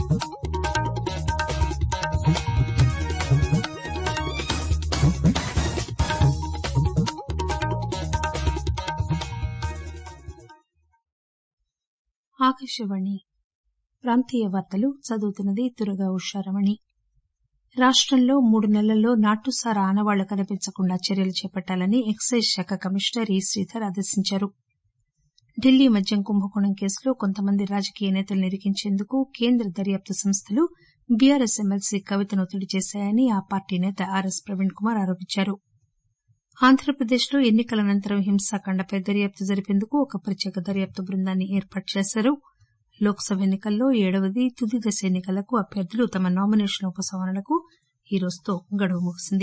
ఆకాశవాణి ప్రాంతీయ వార్తలు చదువుతున్నది దుర్గా ఉషారమణి రాష్టంలో మూడు నెలల్లో నాటుసారా ఆనవాళ్లు కనిపించకుండా చర్యలు చేపట్టాలని ఎక్సైజ్ శాఖ కమిషనర్ ఈ శ్రీధర్ ఆదేశించారు ఢిల్లీ మద్యం కుంభకోణం కేసులో కొంతమంది రాజకీయ నేతలను ఇరికించేందుకు కేంద్ర దర్యాప్తు సంస్థలు బీఆర్ఎస్ ఎమ్మెల్సీ కవితను ఒత్తిడి చేశాయని ఆ పార్టీ నేత ఆర్ఎస్ ప్రవీణ్ కుమార్ ఆరోపించారు ఆంధ్రప్రదేశ్లో ఎన్నికల అనంతరం హింసాకాండపై దర్యాప్తు జరిపేందుకు ఒక ప్రత్యేక దర్యాప్తు బృందాన్ని ఏర్పాటు చేశారు లోక్ సభ ఎన్నికల్లో ఏడవది తుది దశ ఎన్నికలకు అభ్యర్థులు తమ నామినేషన్ల ఉపసంహరణకు ఈ రోజుతో గడువు ముగిసింది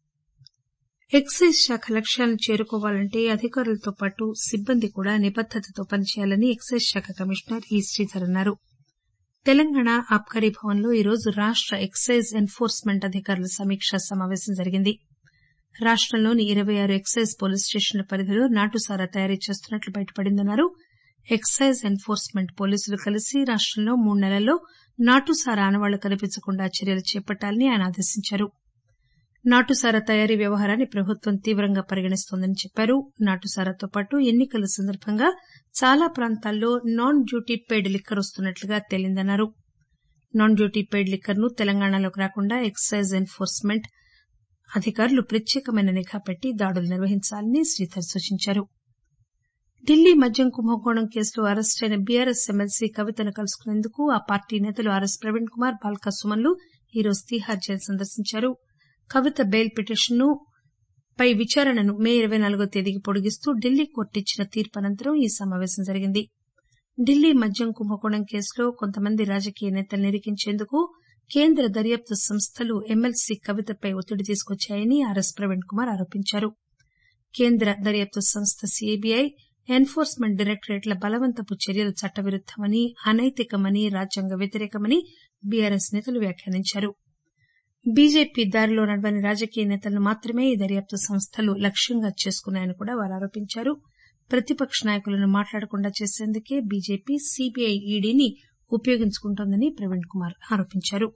ఎక్సైజ్ శాఖ లక్ష్యాలను చేరుకోవాలంటే అధికారులతో పాటు సిబ్బంది కూడా నిబద్దతతో పనిచేయాలని ఎక్సైజ్ శాఖ కమిషనర్ ఈ శ్రీధర్ అన్నారు తెలంగాణ ఆబ్కారీ భవన్లో ఈరోజు రాష్ట ఎక్సైజ్ ఎన్ఫోర్స్మెంట్ అధికారుల సమీక్షా సమావేశం జరిగింది రాష్టంలోని ఇరవై ఆరు ఎక్సైజ్ పోలీస్ స్టేషన్ల పరిధిలో నాటుసారా తయారీ చేస్తున్నట్లు బయటపడిందన్నారు ఎక్సైజ్ ఎన్ఫోర్స్మెంట్ పోలీసులు కలిసి రాష్టంలో మూడు నెలల్లో నాటుసారా ఆనవాళ్లు కనిపించకుండా చర్యలు చేపట్టాలని ఆయన ఆదేశించారు నాటుసారా తయారీ వ్యవహారాన్ని ప్రభుత్వం తీవ్రంగా పరిగణిస్తోందని చెప్పారు నాటుసారాతో పాటు ఎన్నికల సందర్భంగా చాలా ప్రాంతాల్లో నాన్ డ్యూటీ పెయిడ్ లిక్కర్ వస్తున్నట్లుగా తేలిందన్నారు నాన్ డ్యూటీ పెయిడ్ లిక్కర్ ను తెలంగాణలోకి రాకుండా ఎక్సైజ్ ఎన్ఫోర్స్మెంట్ అధికారులు ప్రత్యేకమైన నిఘా పెట్టి దాడులు నిర్వహించాలని శ్రీధర్ సూచించారు ఢిల్లీ మద్యం కుంభకోణం కేసులో అరెస్టైన బీఆర్ఎస్ ఎమ్మెల్సీ కవితను కలుసుకునేందుకు ఆ పార్టీ నేతలు ఆర్ఎస్ ప్రవీణ్ కుమార్ బాల్కా సుమన్లు ఈరోజు తీహార్ జైలు సందర్శించారు కవిత బెయిల్ పిటిషన్ పై విచారణను మే ఇరవై నాలుగో తేదీకి పొడిగిస్తూ ఢిల్లీ కోర్టు ఇచ్చిన తీర్పు అనంతరం ఈ సమావేశం జరిగింది ఢిల్లీ మద్యం కుంభకోణం కేసులో కొంతమంది రాజకీయ నేతలను ఇరికించేందుకు కేంద్ర దర్యాప్తు సంస్థలు ఎమ్మెల్సీ కవితపై ఒత్తిడి తీసుకొచ్చాయని ఆర్ఎస్ ప్రవీణ్ కుమార్ ఆరోపించారు కేంద్ర దర్యాప్తు సంస్థ సీబీఐ ఎన్ఫోర్స్మెంట్ డైరెక్టరేట్ల బలవంతపు చర్యలు చట్టవిరుద్దమని అనైతికమని రాజ్యాంగ వ్యతిరేకమని బీఆర్ఎస్ నేతలు వ్యాఖ్యానించారు బీజేపీ దారిలో నడవని రాజకీయ నేతలను మాత్రమే ఈ దర్యాప్తు సంస్థలు లక్ష్యంగా చేసుకున్నాయని కూడా వారు ఆరోపించారు ప్రతిపక్ష నాయకులను మాట్లాడకుండా చేసేందుకే బీజేపీ సీబీఐ ఈడీని ఉపయోగించుకుంటోందని ప్రవీణ్ కుమార్ ఆరోపించారు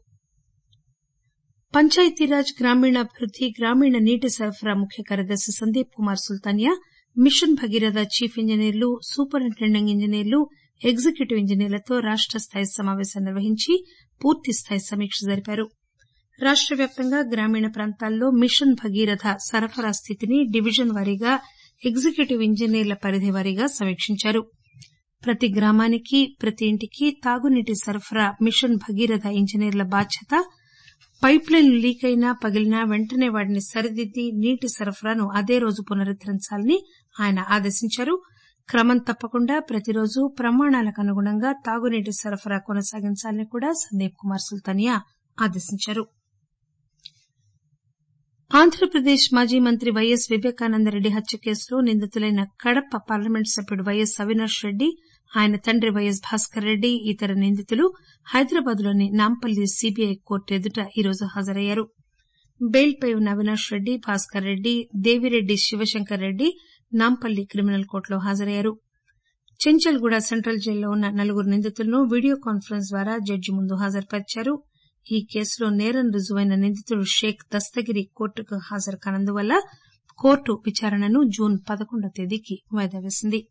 పంచాయతీరాజ్ గ్రామీణాభివృద్ది గ్రామీణ నీటి సరఫరా ముఖ్య కార్యదర్శి సందీప్ కుమార్ సుల్తానియా మిషన్ భగీరథ చీఫ్ ఇంజనీర్లు సూపరింటెండింగ్ ఇంజనీర్లు ఎగ్జిక్యూటివ్ ఇంజనీర్లతో రాష్ట స్థాయి సమావేశం నిర్వహించి పూర్తిస్థాయి సమీక్ష జరిపారు రాష్ట వ్యాప్తంగా గ్రామీణ ప్రాంతాల్లో మిషన్ భగీరథ సరఫరా స్థితిని డివిజన్ వారీగా ఎగ్జిక్యూటివ్ ఇంజనీర్ల పరిధి వారీగా సమీక్షించారు ప్రతి గ్రామానికి ప్రతి ఇంటికి తాగునీటి సరఫరా మిషన్ భగీరథ ఇంజనీర్ల బాధ్యత పైప్లైన్లు లీక్ అయినా పగిలినా వెంటనే వాటిని సరిదిద్ది నీటి సరఫరాను అదే రోజు పునరుద్దరించాలని ఆయన ఆదేశించారు క్రమం తప్పకుండా ప్రతిరోజు ప్రమాణాలకు అనుగుణంగా తాగునీటి సరఫరా కొనసాగించాలని కూడా సందీప్ కుమార్ సుల్తానియా ఆదేశించారు ఆంధ్రప్రదేశ్ మాజీ మంత్రి వైఎస్ వివేకానందరెడ్డి హత్య కేసులో నిందితులైన కడప పార్లమెంట్ సభ్యుడు వైఎస్ అవినాష్ రెడ్డి ఆయన తండ్రి వైఎస్ భాస్కర్ రెడ్డి ఇతర నిందితులు హైదరాబాద్ లోని నాంపల్లి సీబీఐ కోర్టు ఎదుట ఈరోజు హాజరయ్యారు బెయిల్పై ఉన్న అవినాష్ రెడ్డి భాస్కర్ రెడ్డి దేవిరెడ్డి శివశంకర్ రెడ్డి నాంపల్లి క్రిమినల్ కోర్టులో హాజరయ్యారు చెంచల్గూడ సెంట్రల్ జైల్లో ఉన్న నలుగురు నిందితులను వీడియో కాన్ఫరెన్స్ ద్వారా జడ్జి ముందు హాజరుపరిచారు ఈ కేసులో నేరం రుజువైన నిందితుడు షేక్ దస్తగిరి కోర్టుకు హాజరు కానందువల్ల కోర్టు విచారణను జూన్ పదకొండవ తేదీకి వాయిదా వేసింది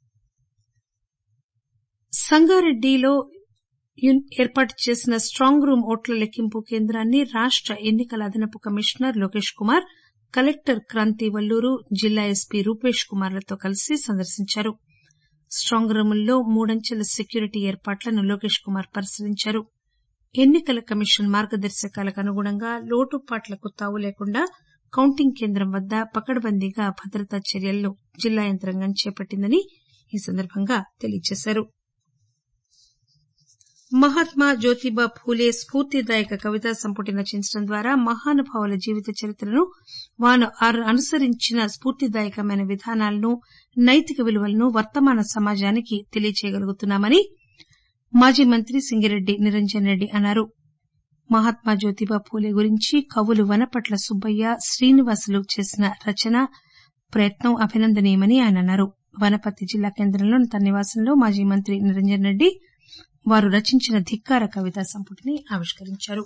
సంగారెడ్డిలో ఏర్పాటు చేసిన స్టాంగ్ రూమ్ ఓట్ల లెక్కింపు కేంద్రాన్ని రాష్ట ఎన్నికల అదనపు కమిషనర్ లోకేష్ కుమార్ కలెక్టర్ క్రాంతి వల్లూరు జిల్లా ఎస్పీ రూపేష్ కుమార్లతో కలిసి సందర్శించారు స్టాంగ్ రూముల్లో మూడంచెల సెక్యూరిటీ ఏర్పాట్లను లోకేష్ కుమార్ పరిశీలించారు ఎన్నికల కమిషన్ మార్గదర్శకాలకు అనుగుణంగా లోటుపాట్లకు తావు లేకుండా కౌంటింగ్ కేంద్రం వద్ద పకడ్బందీగా భద్రతా చర్యలను జిల్లా యంత్రాంగం చేపట్టిందని ఈ సందర్భంగా తెలియజేశారు మహాత్మా జ్యోతిబా ఫూలే స్పూర్తిదాయక కవితా సంపుటి రచించడం ద్వారా మహానుభావుల జీవిత చరిత్రను వారు అనుసరించిన స్పూర్తిదాయకమైన విధానాలను నైతిక విలువలను వర్తమాన సమాజానికి తెలియజేయగలుగుతున్నామని మాజీ మంత్రి సింగిరెడ్డి నిరంజన్ రెడ్డి అన్నారు మహాత్మా జ్యోతిబా ఫూలే గురించి కవులు వనపట్ల సుబ్బయ్య శ్రీనివాసులు చేసిన రచన ప్రయత్నం అభినందనీయమని ఆయన అన్నారు వనపర్తి జిల్లా కేంద్రంలోని తన నివాసంలో మాజీ మంత్రి నిరంజన్ రెడ్డి వారు రచించిన ధిక్కార కవితా సంపుటిని ఆవిష్కరించారు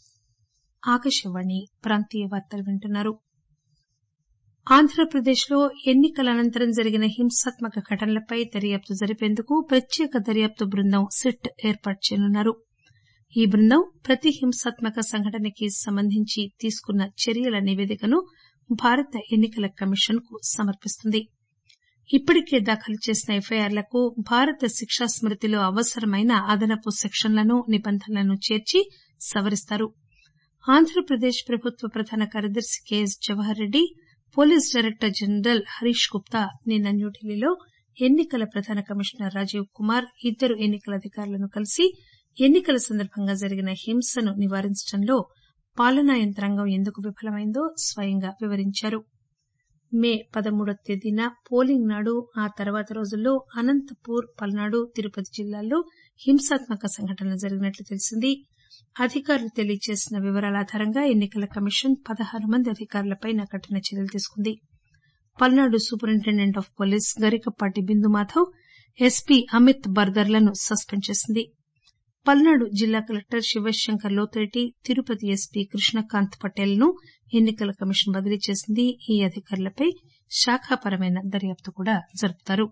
ఆకాశవాణి ప్రాంతీయ వార్తలు వింటున్నారు ఆంధ్రప్రదేశ్లో ఎన్నికల అనంతరం జరిగిన హింసాత్మక ఘటనలపై దర్యాప్తు జరిపేందుకు ప్రత్యేక దర్యాప్తు బృందం సిట్ ఏర్పాటు చేయనున్నారు ఈ బృందం ప్రతి హింసాత్మక సంఘటనకి సంబంధించి తీసుకున్న చర్యల నివేదికను భారత ఎన్నికల కమిషన్ కు సమర్పిస్తుంది ఇప్పటికే దాఖలు చేసిన ఎఫ్ఐఆర్లకు భారత శిక్షా స్మృతిలో అవసరమైన అదనపు సెక్షన్లను నిబంధనలను చేర్చి సవరిస్తారు ఆంధ్రప్రదేశ్ ప్రభుత్వ ప్రధాన కార్యదర్శి K S Jawahar Reddy police director general Harish Gupta నిన్న న్యూఢిల్లీలో ఎన్నికల ప్రధాన కమిషనర్ రాజీవ్ కుమార్ ఇద్దరు ఎన్నికల అధికారులను కలిసి ఎన్నికల సందర్భంగా జరిగిన హింసను నివారించడంలో పాలనా యంత్రాంగం ఎందుకు విఫలమైందో స్వయంగా వివరించారు మే పదమూడవ తేదీన పోలింగ్ నాడు ఆ తర్వాత రోజుల్లో అనంతపూర్ పల్నాడు తిరుపతి జిల్లాల్లో హింసాత్మక సంఘటనలు జరిగినట్లు తెలిసింది అధికారులు తెలియజేసిన వివరాల ఆధారంగా ఎన్నికల కమిషన్ పదహారు మంది అధికారులపై కఠిన చర్యలు తీసుకుంది Palnadu superintendent of police Garikapati Bindu Madhav SP Amit బర్దర్లను సస్పెండ్ చేసింది పల్నాడు జిల్లా కలెక్టర్ శివశంకర్ లోతిరెడ్డి తిరుపతి ఎస్పీ కృష్ణకాంత్ పటేల్ ను ఎన్నికల కమిషన్ బదిలీ చేసింది ఈ అధికారులపై శాఖాపరమైన దర్యాప్తు కూడా జరుపుతారు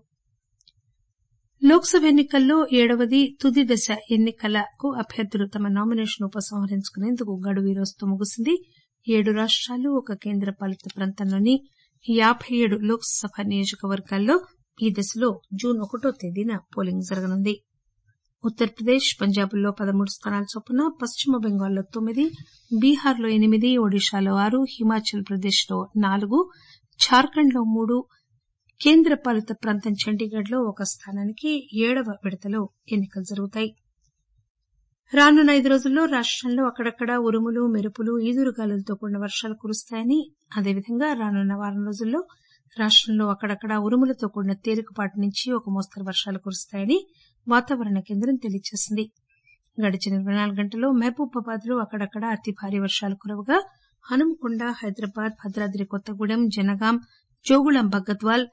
లోక్ సభ ఎన్నికల్లో ఏడవది తుది దశ ఎన్నికలకు అభ్యర్థులు తమ నామినేషన్ ఉపసంహరించుకునేందుకు గడువు ఈ రోజుతో ముగిసింది ఏడు రాష్టాలు ఒక కేంద్ర పాలిత ప్రాంతంలోని యాబై ఏడు లోక్ సభ నియోజకవర్గాల్లో ఈ దశలో జూన్ ఒకటో తేదీన పోలింగ్ జరగనుంది ఉత్తరప్రదేశ్ పంజాబ్లో పదమూడు స్థానాల చొప్పున పశ్చిమ బెంగాల్లో తొమ్మిది బీహార్లో ఎనిమిది ఒడిశాలో ఆరు హిమాచల్ ప్రదేశ్లో నాలుగు జార్ఖండ్లో మూడు కేంద్ర పాలిత ప్రాంతం చండీగఢ్ లో ఒక స్థానానికి ఏడవ విడతలో ఎన్నికలు జరుగుతాయి రానున్న ఐదు రోజుల్లో రాష్టంలో అక్కడక్కడా ఉరుములు మెరుపులు ఈదురుగాలులతో కూడిన వర్షాలు కురుస్తాయని అదేవిధంగా రానున్న వారం రోజుల్లో రాష్టంలో అక్కడక్కడా ఉరుములతో కూడిన తేలికపాటి నుంచి ఒక మోస్తరు వర్షాలు కురుస్తాయని వాతావరణ కేంద్రం తెలియజేసింది గడిచిన ఇరవై నాలుగు గంటల్లో మహబూబాబాద్ లో అక్కడక్కడా అతి భారీ వర్షాలు కురవగా హనుమకొండ హైదరాబాద్ భద్రాద్రి కొత్తగూడెం జనగాం జోగుళం భగద్వాల్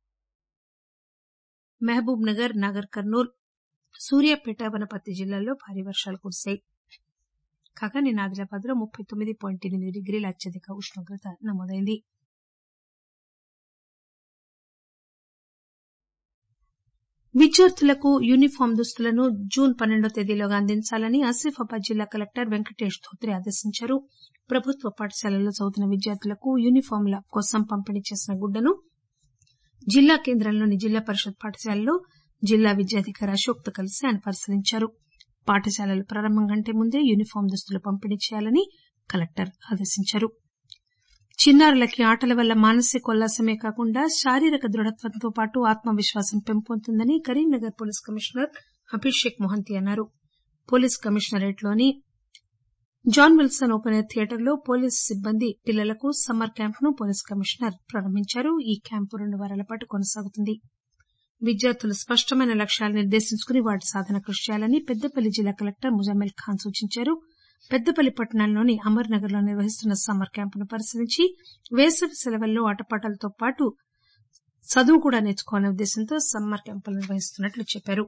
మహబూబ్ నగర్ నాగర్ కర్నూల్ సూర్యాపేట వనపర్తి జిల్లాల్లో భారీ వర్షాలు కురిశాయి కాగా నిన్న ఆదిలాబాద్ లో ముప్పై తొమ్మిది పాయింట్ ఎనిమిది డిగ్రీల అత్యధిక ఉష్ణోగ్రత నమోదైంది విద్యార్థులకు యూనిఫామ్ దుస్తులను జూన్ పన్నెండో తేదీలోగా అందించాలని ఆసిఫాబాద్ జిల్లా కలెక్టర్ వెంకటేష్ ధోత్రే ఆదేశించారు ప్రభుత్వ పాఠశాలల్లో చదువుతున్న విద్యార్థులకు యూనిఫాంల కోసం పంపిణీ చేసిన గుడ్డను జిల్లా కేంద్రంలోని జిల్లా పరిషత్ పాఠశాలలో జిల్లా విద్యాధికారి అశోక్ తో కలిసి ఆయన పరిశీలించారు పాఠశాలలు ప్రారంభం కంటే ముందే యూనిఫామ్ దుస్తులు పంపిణీ చేయాలని కలెక్టర్ ఆదేశించారు చిన్నారులకి ఆటల వల్ల మానసికోల్లాసమే కాకుండా శారీరక దృఢత్వంతో పాటు ఆత్మవిశ్వాసం పెంపొందుతుందని కరీంనగర్ పోలీస్ కమిషనర్ అభిషేక్ మొహంతి అన్నారు పోలీస్ కమిషనరేట్లోని జాన్ విల్సన్ ఓపెన్ ఎయిర్ థియేటర్లో పోలీసు సిబ్బంది పిల్లలకు సమ్మర్ క్యాంప్ ను పోలీస్ కమిషనర్ ప్రారంభించారు ఈ క్యాంపు రెండు వారాల పాటు కొనసాగుతుంది విద్యార్థులు స్పష్టమైన లక్ష్యాలు నిర్దేశించుకుని వాటి సాధన కృషి చేయాలని పెద్దపల్లి జిల్లా కలెక్టర్ ముజామిల్ ఖాన్ సూచించారు పెద్దపల్లి పట్టణంలోని అమర్ నగర్ లో నిర్వహిస్తున్న సమ్మర్ క్యాంపును పరిశీలించి వేసవి సెలవుల్లో ఆటపాటలతో పాటు చదువు కూడా నేర్చుకోవాలనే ఉద్దేశంతో సమ్మర్ క్యాంపులు నిర్వహిస్తున్నట్లు చెప్పారు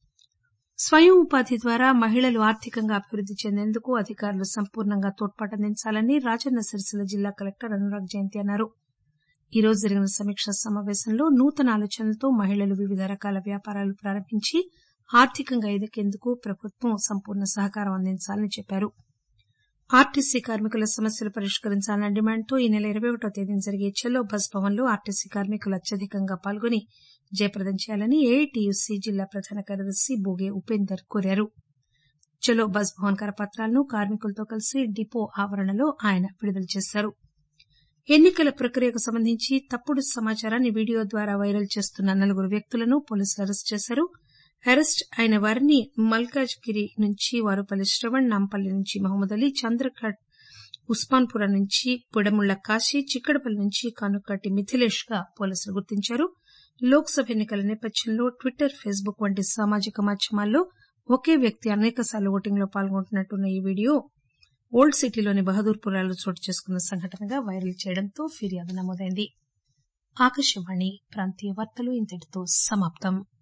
స్వయం ఉపాధి ద్వారా మహిళలు ఆర్థికంగా అభివృద్ది చెందేందుకు అధికారులు సంపూర్ణంగా తోడ్పాటు అందించాలని రాజన్న సిరిసిల్ల జిల్లా కలెక్టర్ అనురాగ్ జయంతి అన్నారు ఈ రోజు జరిగిన సమీక్షా సమావేశంలో నూతన ఆలోచనలతో మహిళలు వివిధ రకాల వ్యాపారాలు ప్రారంభించి ఆర్థికంగా ఎదిగేందుకు ప్రభుత్వం సంపూర్ణ సహకారం అందించాలని చెప్పారు ఆర్టీసీ కార్మికుల సమస్యలు పరిష్కరించాలన్న డిమాండ్తో ఈ నెల ఇరవై ఒకటో తేదీన జరిగే చలో బస్ భవన్ లో ఆర్టీసీ కార్మికులు అత్యధికంగా పాల్గొని జయప్రదం చేయాలని ఏఐటీయూసీ జిల్లా ప్రధాన కార్యదర్శి బోగే ఉపేందర్ కోరారు చలో బస్ భవన్ కరపత్రాలను కార్మికులతో కలిసి డిపో ఆవరణలో ఆయన విడుదల చేశారు ఎన్నికల ప్రక్రియకు సంబంధించి తప్పుడు సమాచారాన్ని వీడియో ద్వారా వైరల్ చేస్తున్న నలుగురు వ్యక్తులను పోలీసులు అరెస్టు చేశారు అరెస్ట్ అయిన వారిని మల్కాజ్గిరి నుంచి వారుపల్లి శ్రవణ్ నాంపల్లి నుంచి మహమూద్ అలీ చంద్రఘడ్ ఉస్మాన్పుర నుంచి పిడముళ్ల కాశీ చిక్కడపల్లి నుంచి కానుక్కటి మిథిలేష్ గా పోలీసులు గుర్తించారు లోక్ సభ ఎన్నికల నేపథ్యంలో ట్విట్టర్ ఫేస్బుక్ వంటి సామాజిక మాధ్యమాల్లో ఒకే వ్యక్తి అనేకసార్లు ఓటింగ్ లో పాల్గొంటున్నట్టున్న ఈ వీడియో ఓల్డ్ సిటీలోని బహదూర్పురాలో చోటు చేసుకున్న సంఘటనగా వైరల్ చేయడంతో ఫిర్యాదు నమోదైంది ఆకాశవాణి ప్రాంతీయ వార్తలు ఇంతటితో సమాప్తం